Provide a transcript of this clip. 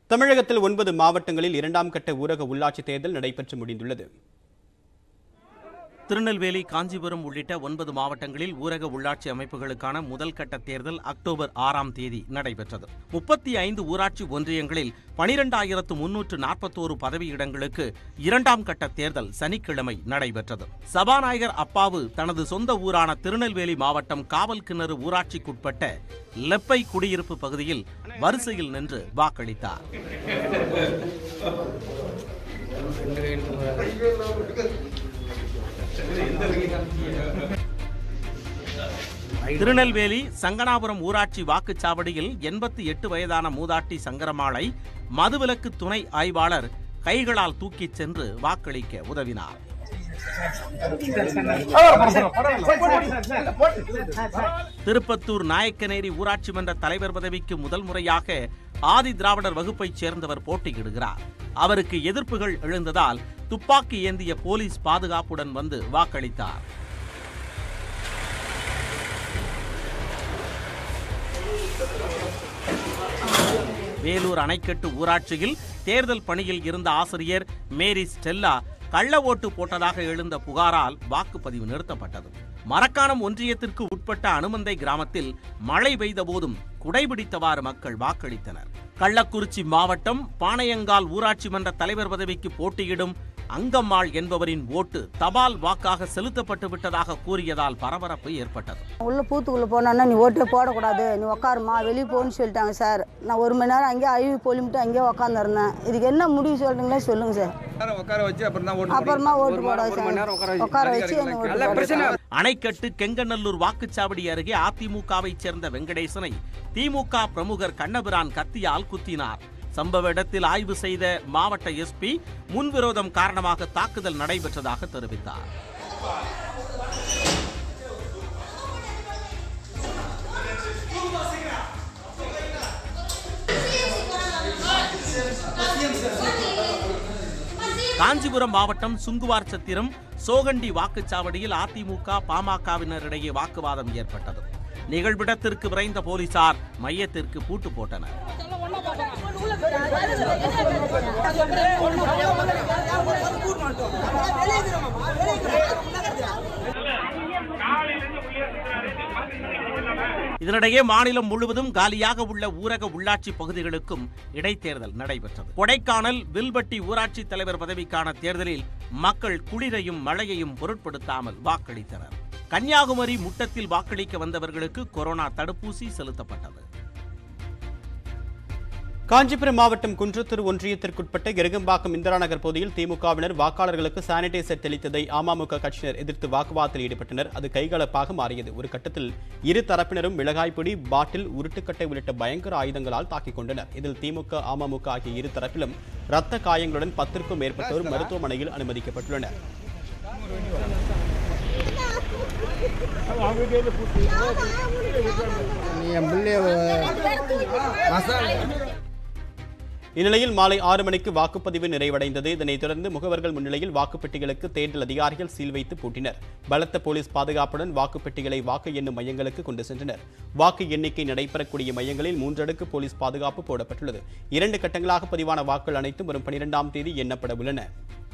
தமிழகத்தில் ஒன்பது மாவட்டங்களில் இரண்டாம் கட்ட ஊரக உள்ளாட்சி தேர்தல் நடைபெற்று முடிந்துள்ளது திருநெல்வேலி காஞ்சிபுரம் உள்ளிட்ட ஒன்பது மாவட்டங்களில் ஊரக உள்ளாட்சி அமைப்புகளுக்கான முதல் கட்ட தேர்தல் அக்டோபர் ஆறாம் தேதி நடைபெற்றது முப்பத்தி ஐந்து ஊராட்சி ஒன்றியங்களில் பனிரெண்டாயிரத்து முன்னூற்று நாற்பத்தோரு பதவியிடங்களுக்கு இரண்டாம் கட்ட தேர்தல் சனிக்கிழமை நடைபெற்றது சபாநாயகர் அப்பாவு தனது சொந்த ஊரான திருநெல்வேலி மாவட்டம் காவல் கிணறு ஊராட்சிக்குட்பட்ட லெப்பை குடியிருப்பு பகுதியில் வரிசையில் நின்று வாக்களித்தார் திருநெல்வேலி சங்கனாபுரம் ஊராட்சி வாக்குச்சாவடியில் எண்பத்தி எட்டு வயதான மூதாட்டி சங்கரமாளை மதுவிலக்கு துணை ஆய்வாளர் கைகளால் தூக்கிச் சென்று வாக்களிக்க உதவினார் திருப்பத்தூர் நாயக்கநேரி ஊராட்சி மன்ற தலைவர் பதவிக்கு முதல் முறையாக ஆதி திராவிடர் வகுப்பைச் சேர்ந்தவர் போட்டியிடுகிறார் அவருக்கு எதிர்ப்புகள் எழுந்ததால் துப்பாக்கி ஏந்திய போலீஸ் பாதுகாப்புடன் வந்து வாக்களித்தார் வேலூர் அணைக்கட்டு ஊராட்சியில் தேர்தல் பணியில் இருந்த ஆசிரியர் மேரி ஸ்டெல்லா கள்ள ஓட்டு போட்டதாக எழுந்த புகாரால் வாக்குப்பதிவு நிறுத்தப்பட்டது மரக்காணம் ஒன்றியத்திற்கு உட்பட்ட அனுமந்தை கிராமத்தில் மழை பெய்த போதும் குடைபிடித்தவாறு மக்கள் வாக்களித்தனர் கள்ளக்குறிச்சி மாவட்டம் பாளையங்கால் ஊராட்சி மன்ற தலைவர் பதவிக்கு போட்டியிடும் அங்கம்மாள் என்பவரின் ஓட்டு தபால் வாக்காக செலுத்தப்பட்டு விட்டதாக கூறியதால் பரபரப்பு ஏற்பட்டது உள்ள பூத்துக்குள்ளே போனோன்னா நீ ஓட்டே போடக்கூடாது நீ உட்காருமா வெளியே போன்னு சொல்லிட்டாங்க சார் நான் ஒரு மணி நேரம் அங்கேயே அழுவி பொலிமிட்டு அங்கேயே உட்காந்துருந்தேன் இதுக்கு என்ன முடிவு சொல்கிறீங்களே சொல்லுங்கள் சார் நேரம் உட்கார வச்சு அப்புறம் தான் ஓட்டு அப்புறமா ஓட்டு ஒரு போட மணி- ஒரு மணி நேரம் உட்கார சார் வச்சு உட்கார வச்சு அதிகாரிகளை என்ன ஓட்டு நல்ல போட பிரச்சனை சார். அணைக்கட்டு கெங்கநல்லூர் வாக்குச்சாவடி அருகே அதிமுகவைச் சேர்ந்த வெங்கடேசனை திமுக பிரமுகர் கண்ணபிரான் கத்தியால் குத்தினார் சம்பவ இடத்தில் ஆய்வு செய்த மாவட்ட எஸ்பி முன்விரோதம் காரணமாக தாக்குதல் நடைபெற்றதாக தெரிவித்தார் காஞ்சிபுரம் மாவட்டம் சுங்குவார் சத்திரம் சோகண்டி வாக்குச்சாவடியில் அதிமுக பாமகவினரிடையே வாக்குவாதம் ஏற்பட்டது நிகழ்விடத்திற்கு விரைந்த போலீசார் மையத்திற்கு பூட்டு போட்டனர் இதனிடையே மாநிலம் முழுவதும் காலியாக உள்ள ஊரக உள்ளாட்சி பகுதிகளுக்கும் இடைத்தேர்தல் நடைபெற்றது கொடைக்கானல் வில்பட்டி ஊராட்சி தலைவர் பதவிக்கான தேர்தலில் மக்கள் குளிரையும் மழையையும் பொருட்படுத்தாமல் வாக்களித்தனர் கன்னியாகுமரி முட்டத்தில் வாக்களிக்க வந்தவர்களுக்கு கொரோனா தடுப்பூசி செலுத்தப்பட்டது காஞ்சிபுரம் மாவட்டம் குன்றத்தூர் ஒன்றியத்திற்குட்பட்ட எருகம்பாக்கம் இந்திரா நகர் பகுதியில் திமுகவினர் வாக்காளர்களுக்கு சானிடைசர் தெளித்ததை அமமுக கட்சியினர் எதிர்த்து வாக்குவாதத்தில் ஈடுபட்டனர் அது கைகலப்பாக மாறியது ஒரு கட்டத்தில் இரு தரப்பினரும் மிளகாய்ப்பொடி பாட்டில் உருட்டுக்கட்டை உள்ளிட்ட பயங்கர ஆயுதங்களால் தாக்கிக் கொண்டனர் இதில் திமுக அமமுக ஆகிய இரு தரப்பிலும் ரத்த காயங்களுடன் பத்திற்கும் மேற்பட்டோர் மருத்துவமனையில் அனுமதிக்கப்பட்டுள்ளனர் இந்நிலையில் மாலை ஆறு மணிக்கு வாக்குப்பதிவு நிறைவடைந்தது இதனைத் தொடர்ந்து முகவர்கள் முன்னிலையில் வாக்குப்பெட்டிகளுக்கு தேர்தல் அதிகாரிகள் சீல் வைத்து பூட்டினர் பலத்த போலீஸ் பாதுகாப்புடன் வாக்குப்பெட்டிகளை வாக்கு எண்ணும் மையங்களுக்கு கொண்டு சென்றனர் வாக்கு எண்ணிக்கை நடைபெறக்கூடிய மையங்களில் மூன்றடுக்கு போலீஸ் பாதுகாப்பு போடப்பட்டுள்ளது இரண்டு கட்டங்களாக பதிவான வாக்குகள் அனைத்தும் வரும் பனிரெண்டாம் தேதி எண்ணப்பட உள்ளன